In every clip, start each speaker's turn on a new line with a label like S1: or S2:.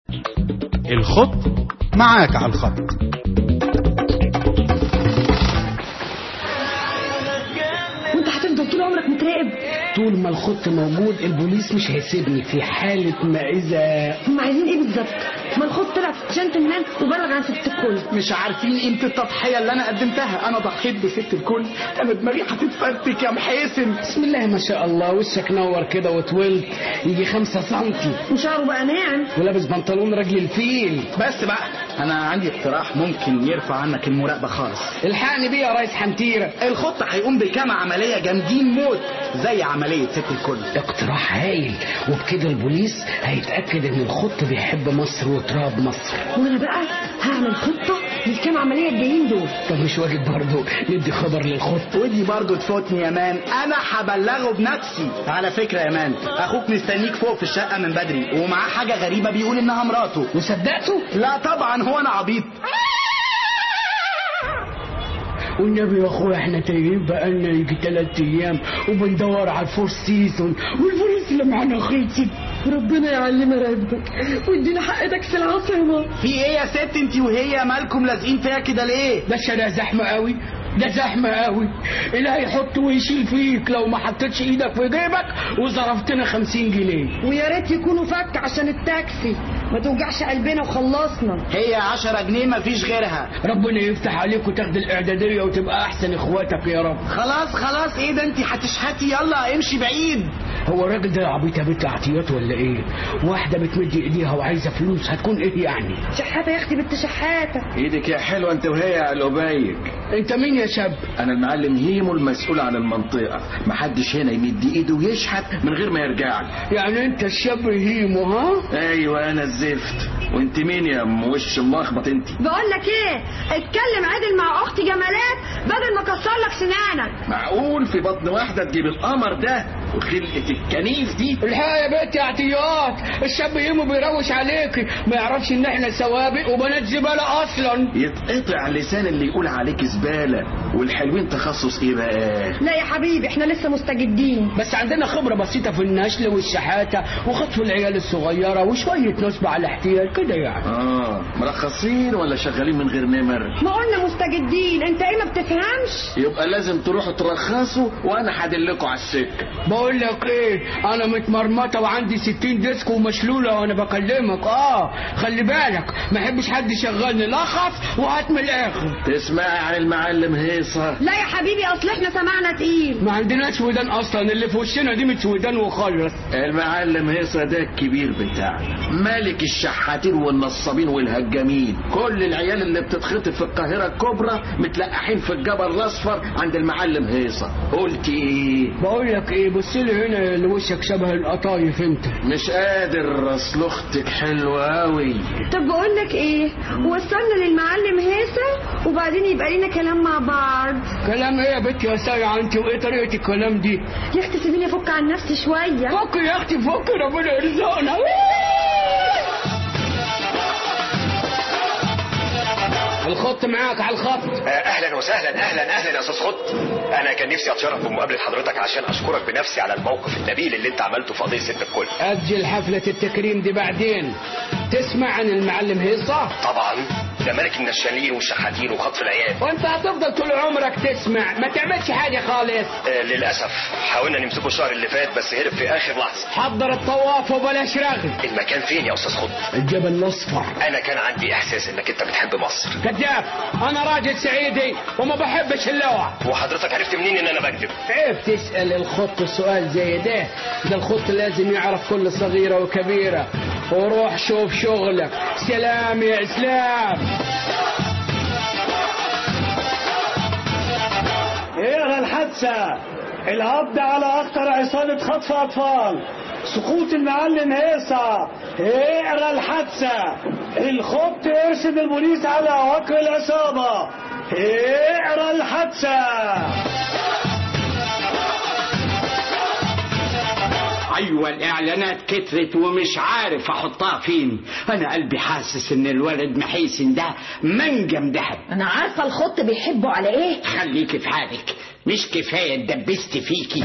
S1: الخط معاك على الخط
S2: وانت هتفضل طول عمرك متراقب
S3: طول ما الخط موجود البوليس مش هيسيبني في حالة ما إذا
S2: هم عايزين ايه بالظبط ما الخط طلع في جنتلمان وبلغ عن ست الكل
S4: مش عارفين قيمة التضحية اللي أنا قدمتها أنا ضحيت بست الكل أنا دماغي هتتفرتك يا محاسن
S3: بسم الله ما شاء الله وشك نور كده وطولت يجي خمسة سنتي
S2: وشعره بقى ناعم
S3: ولابس بنطلون رجل الفيل
S4: بس بقى أنا عندي اقتراح ممكن يرفع عنك المراقبة خالص
S3: الحقني بيه يا ريس حنتيرة
S4: الخط هيقوم بكام عملية جامدين موت زي عملية ست الكل
S3: اقتراح هايل وبكده البوليس هيتأكد ان الخط بيحب مصر وتراب مصر
S2: وانا بقى هعمل خطه للكام عمليه الجايين دول
S3: طب مش واجب برضه ندي خبر للخط
S4: ودي برضو تفوتني يا مان انا هبلغه بنفسي على فكره يا مان اخوك مستنيك فوق في الشقه من بدري ومعاه حاجه غريبه بيقول انها مراته
S3: وصدقته
S4: لا طبعا هو انا عبيط
S3: والنبي يا اخويا احنا تايهين بقالنا يجي تلات ايام وبندور على الفور سيزون والفلوس اللي معانا خلصت
S2: ربنا يعلمنا ربك ويدينا حق تاكسي العاصمه
S4: في ايه يا ست انت وهي مالكم لازقين فيها كده ليه
S3: ده الشارع زحمة قوي ده زحمة قوي اللي هيحط ويشيل فيك لو ما حطيتش ايدك في جيبك وظرفتنا خمسين جنيه
S2: ويا ريت يكونوا فك عشان التاكسي ما توجعش قلبنا وخلصنا
S4: هي عشرة جنيه مفيش غيرها
S3: ربنا يفتح عليك وتاخد الاعدادية وتبقى احسن اخواتك يا رب
S4: خلاص خلاص ايه ده انت هتشحتي يلا امشي بعيد
S3: هو الراجل ده عبيط يا بنت عطيات ولا ايه واحدة بتمد ايديها وعايزة فلوس هتكون ايه يعني
S2: شحاته يا اختي بنت شحاته
S5: ايدك يا حلوه انت وهي يا القبايك
S3: انت مين يا شاب
S5: انا المعلم هيمو المسؤول عن المنطقه محدش هنا يمد ايده ويشحت من غير ما يرجع لي
S3: يعني انت الشاب هيمو ها
S5: ايوه انا الزفت وانت مين يا ام وش ملخبط انت
S2: بقول لك ايه اتكلم عدل مع اختي جمالات بدل ما اكسر لك سنانك
S5: معقول في بطن واحده تجيب القمر ده وخلقه الكنيف دي
S3: الحق يا بنت يا عطيات الشاب هيمو بيروش عليكي ما يعرفش ان احنا سوابق وبنات زبالة اصلا
S5: يتقطع لسان اللي يقول عليك زباله والحلوين تخصص ايه بقى
S2: لا يا حبيبي احنا لسه مستجدين
S3: بس عندنا خبرة بسيطة في النشل والشحاتة وخطف العيال الصغيرة وشوية نصب على الاحتيال كده يعني
S5: اه مرخصين ولا شغالين من غير نمر
S2: ما قلنا مستجدين انت ايه ما بتفهمش
S5: يبقى لازم تروحوا ترخصوا وانا هدلكوا على السكه
S3: بقول لك ايه انا متمرمطة وعندي ستين ديسك ومشلولة وانا بكلمك اه خلي بالك ما احبش حد يشغلني لخص وهات من الاخر
S5: تسمعي عن المعلم هيصه
S2: لا يا حبيبي اصل احنا سمعنا تقيل
S3: ما عندناش ودان اصلا اللي في وشنا دي مش ودان وخلص
S5: المعلم هيصة ده الكبير بتاعنا ملك الشحاتين والنصابين والهجامين كل العيال اللي بتتخطف في القاهرة الكبرى متلقحين في الجبل الأصفر عند المعلم هيصة قلت ايه
S3: بقول لك ايه بص لي هنا اللي وشك شبه القطايف انت
S5: مش قادر اصل اختك حلوة اوي
S2: طب بقول لك ايه وصلنا للمعلم هيثم وبعدين يبقى لنا كلام مع بعض
S3: كلام ايه يا بنت يا سايعة انت وايه طريقة الكلام دي
S2: يا اختي سيبيني افك عن نفسي شويه
S3: فك يا اختي فك ربنا يرزقنا الخط معاك على الخط
S6: اهلا وسهلا اهلا اهلا يا استاذ خط انا كان نفسي اتشرف بمقابله حضرتك عشان اشكرك بنفسي على الموقف النبيل اللي انت عملته في قضيه ست الكل
S3: اجل حفلة التكريم دي بعدين تسمع عن المعلم هيصة
S6: طبعا ده ملك النشالين والشحاتين وخطف العيال
S3: وانت هتفضل طول عمرك تسمع ما تعملش حاجة خالص
S6: آه للاسف حاولنا نمسكه الشهر اللي فات بس هرب في اخر لحظه
S3: حضر الطواف وبلاش رغي
S6: المكان فين يا استاذ خط
S3: الجبل الاصفر
S6: انا كان عندي احساس انك انت بتحب مصر
S3: كذاب انا راجل صعيدي وما بحبش اللوع
S6: وحضرتك عرفت منين ان انا بكذب
S3: عيب تسأل الخط سؤال زي ده ده الخط لازم يعرف كل صغيرة وكبيرة وروح شوف شغلك سلام يا اسلام
S7: اقرا الحادثة القبض على أخطر عصابة خطف أطفال سقوط المعلم هيصة اقرا الحادثة الخط يرشد البوليس على وكر العصابة اقرا الحادثة
S8: ايوه الاعلانات كترت ومش عارف احطها فين انا قلبي حاسس ان الولد محيسن ده منجم دهب
S2: انا عارفه الخط بيحبه على ايه
S8: خليكي في حالك مش كفايه اتدبست فيكي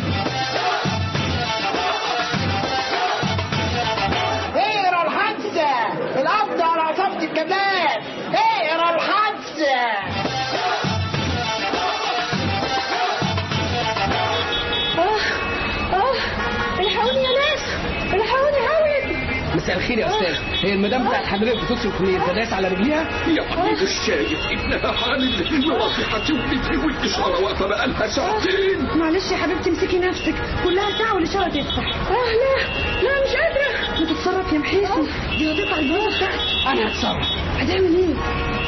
S3: اقرا الحادثة القبض
S8: كمان اقرا الحادثة
S2: اه اه الحقوني يا ناس الحقوني هولد
S3: مساء الخير يا استاذ هي المدام بتاعت حضرتك بتصرف من البدايس على رجليها
S5: يا حبيبي الشايف ابنها حامل ورافحة ولدي والإشارة واقفة بقالها ساعتين
S2: معلش يا حبيبتي امسكي نفسك كلها ساعة والإشارة تفتح اه لا لا مش قادرة ما تتصرف يا محيسي دي هتقطع الجوازة بتاعتي
S3: انا هتصرف
S2: هتعمل ايه؟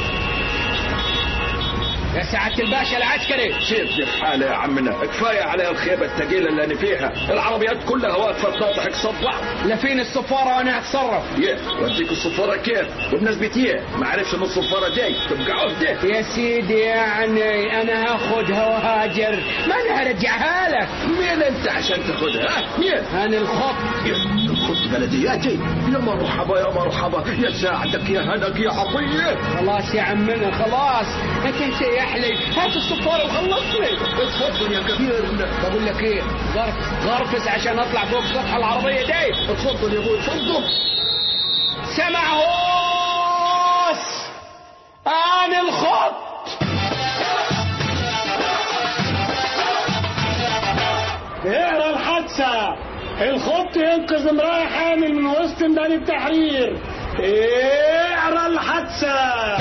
S3: يا سعاده الباشا العسكري
S5: سيبني في حالي يا عمنا كفاية على الخيبة الثقيلة اللي أنا فيها العربيات كلها واقفة تناطحك صف بعض
S3: لا فين الصفاره وانا هتصرف
S5: يه وديك الصفارة كيف وبمناسبة ايه ما عرفش ان الصفارة دي تبقى عهدة
S3: يا سيدي يعني انا هاخدها وهاجر ما انا هرجعها لك
S5: مين انت عشان تاخدها ها؟ مين
S3: انا الخط
S5: خد بلدياتي يا مرحبا يا مرحبا يا ساعدك يا هنك يا عطية
S3: خلاص يا عمنا خلاص انت مسيح لي هات الصفاره وخلصني
S5: اتفضل يا كبير
S3: بقول لك ايه غرف غرفس عشان اطلع فوق سطح العربيه دي
S5: اتفضل يا ابوي اتفضل
S3: سمع هوس انا الخط
S7: اقرا الحادثة الخط ينقذ امرأة حامل من وسط ميدان التحرير اقرا الحادثة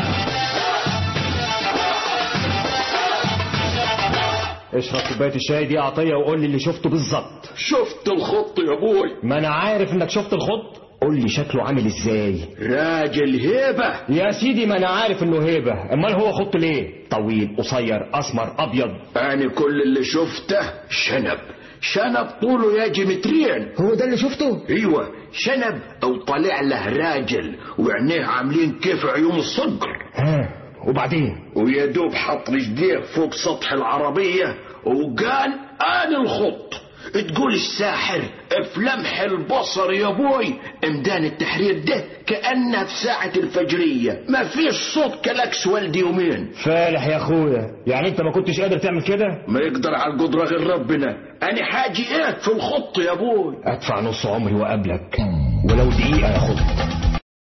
S9: اشرب كوبايه الشاي دي عطيه وقول لي اللي شفته بالظبط
S5: شفت الخط يا ابوي
S9: ما انا عارف انك شفت الخط قول لي شكله عامل ازاي
S5: راجل هيبة
S9: يا سيدي ما انا عارف انه هيبه امال هو خط ليه طويل قصير اسمر ابيض
S5: انا كل اللي شفته شنب شنب طوله يجي مترين
S9: هو ده اللي شفته
S5: ايوه شنب او طالع له راجل وعينيه عاملين كيف عيون الصقر
S9: ها وبعدين
S5: ويا دوب حط رجليه فوق سطح العربية وقال انا الخط تقول الساحر في لمح البصر يا بوي امدان التحرير ده كأنه في ساعة الفجرية ما فيش صوت كلاكس والدي يومين
S9: فالح يا اخويا يعني انت ما كنتش قادر تعمل كده
S5: ما يقدر على القدرة غير ربنا انا حاجي ايه في الخط يا بوي
S9: ادفع نص عمري واقابلك ولو دقيقه يا خط